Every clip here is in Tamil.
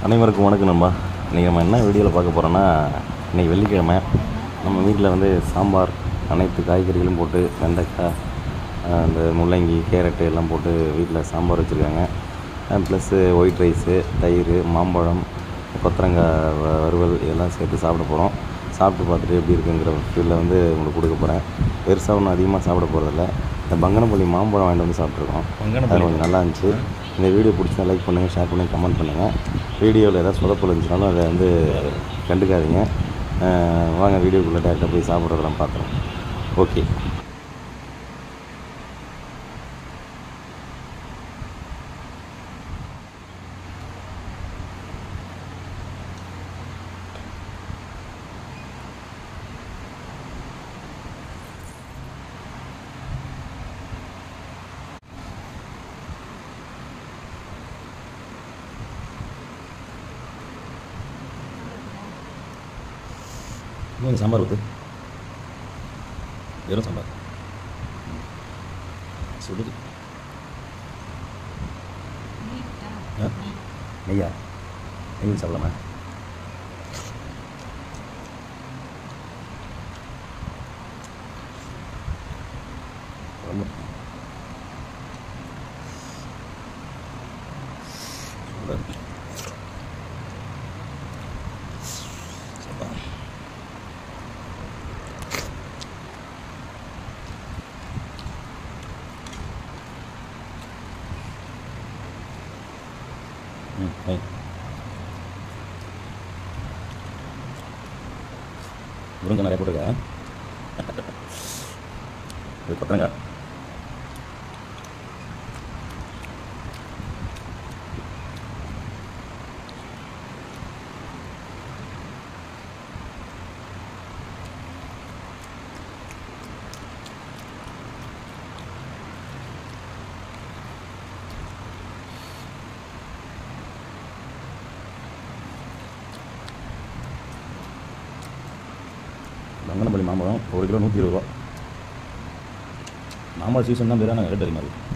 அனைவருக்கும் வணக்கம் நண்பா இன்றைக்கி நம்ம என்ன வீடியோவில் பார்க்க போகிறோன்னா இன்றைக்கி வெள்ளிக்கிழமை நம்ம வீட்டில் வந்து சாம்பார் அனைத்து காய்கறிகளும் போட்டு வெண்டைக்காய் அஹ், இந்த முள்ளங்கி கேரட்டு எல்லாம் போட்டு வீட்டில் சாம்பார் வச்சுருக்காங்க ப்ளஸ்ஸு ஒயிட் ரைஸு தயிர் மாம்பழம் கொத்தரங்காய் வ- வறுவல் இதெல்லாம் சேர்த்து சாப்பிட போகிறோம் சாப்பிட்டு பார்த்துட்டு எப்படி இருக்குங்கிற ஃபீலில் வந்து உங்களுக்கு கொடுக்க போகிறேன் பெருசாக ஒன்றும் அதிகமாக சாப்பிட போகிறதில்ல இந்த பங்கனப்பள்ளி மாம்பழம் வாங்கிட்டு வந்து சாப்பிட்ருக்கோம் அது கொஞ்சம் நல்லா இருந்துச்சு இந்த வீடியோ பிடிச்சா லைக் பண்ணுங்கள் ஷேர் பண்ணி கமெண்ட் பண்ணுங்கள் வீடியோவில் ஏதாவது சொதப்பல் இருந்துச்சுனாலும் அதை வந்து கண்டுக்காதீங்க அஹ் வாங்க வீடியோக்குள்ளே டேரெக்டாக போய் சாப்பிட்றதெல்லாம் பார்க்குறோம் ஓகே இன்னும் சாம்பார் ஊற்று வெறும் சாம்பார் சுடுது ஆ? நெய்யா நெய் ஊத்தி சாப்பிடலாமா ரொம்ப சூடா இருக்கு. சப்பா. ம் வை முருங்கை நிறைய போட்டுருக்க இது கொத்தரங்காய் பங்கனப்பள்ளி மாம்பழம் ஒரு கிலோ நூற்றி இருபது ரூபா மாம்பழம் சீசன் தான் பேரான ரேட் அதிகமாக இருக்குது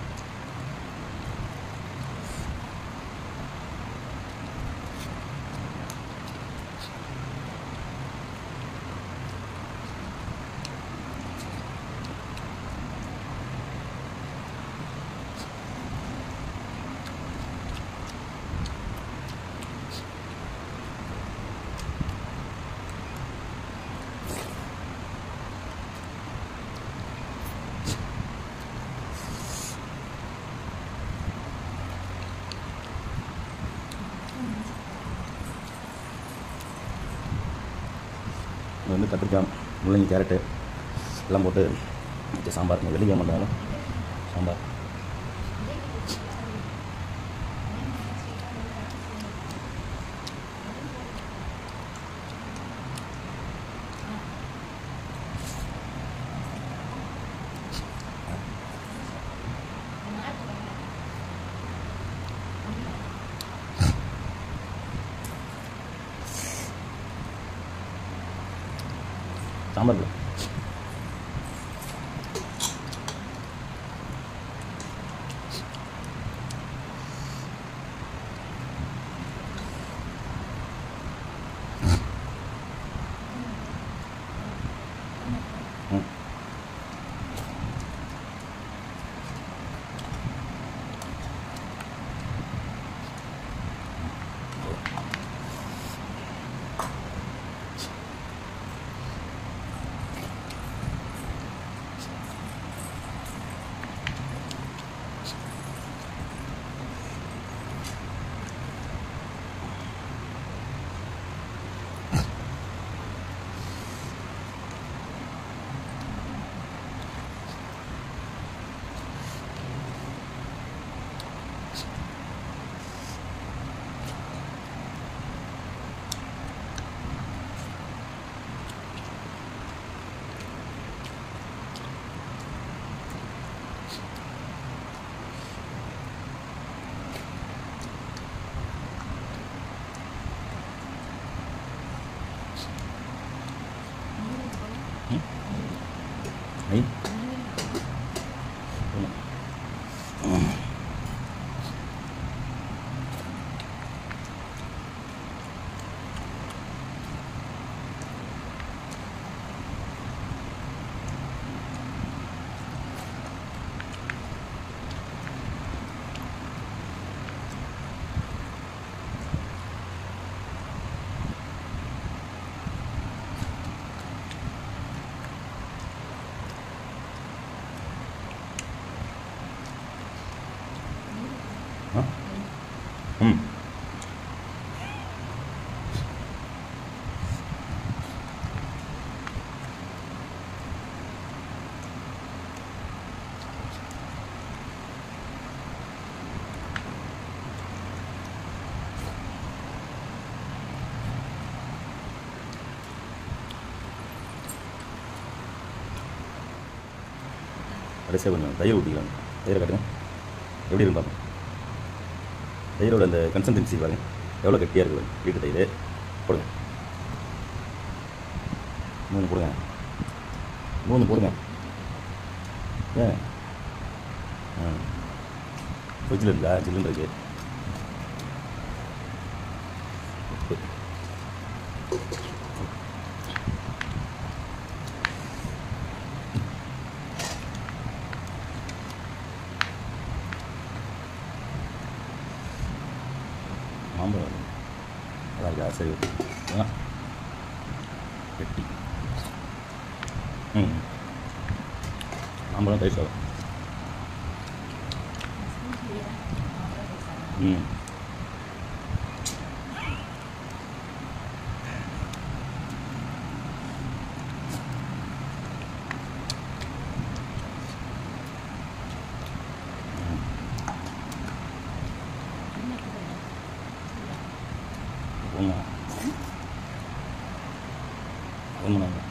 இது வந்து கத்திரிக்காய் முள்ளங்கி கேரட்டு எல்லாம் போட்டு வச்ச சாம்பார் இந்த வெள்ளிக்கிழமை பண்ணாலும் சாம்பார் சாம்பார் இல்லை ம் ஐ கடைசியாக கொஞ்சம் தயிர் ஊற்றிக்கலாம் தயிரை காட்டுங்க எப்படி இருக்கு பார்ப்போம் தயிரோட அந்த கன்சன்டென்சி பாருங்க எவ்வளோ கட்டியாக இருக்குது பாருங்க. வீட்டு தயிர் போடுங்க மூணு போடுங்க மூணு போடுங்க ஏன் ஆ ஃப்ரிட்ஜில் இருந்தா ஜில்லுன்னு இருக்கு உப்பு மாம்பழம் நல்லா இருக்கா சரி ஆ வெட்டி ம் மாம்பழம் தயிர் சாதம் ம் போங்க போங்க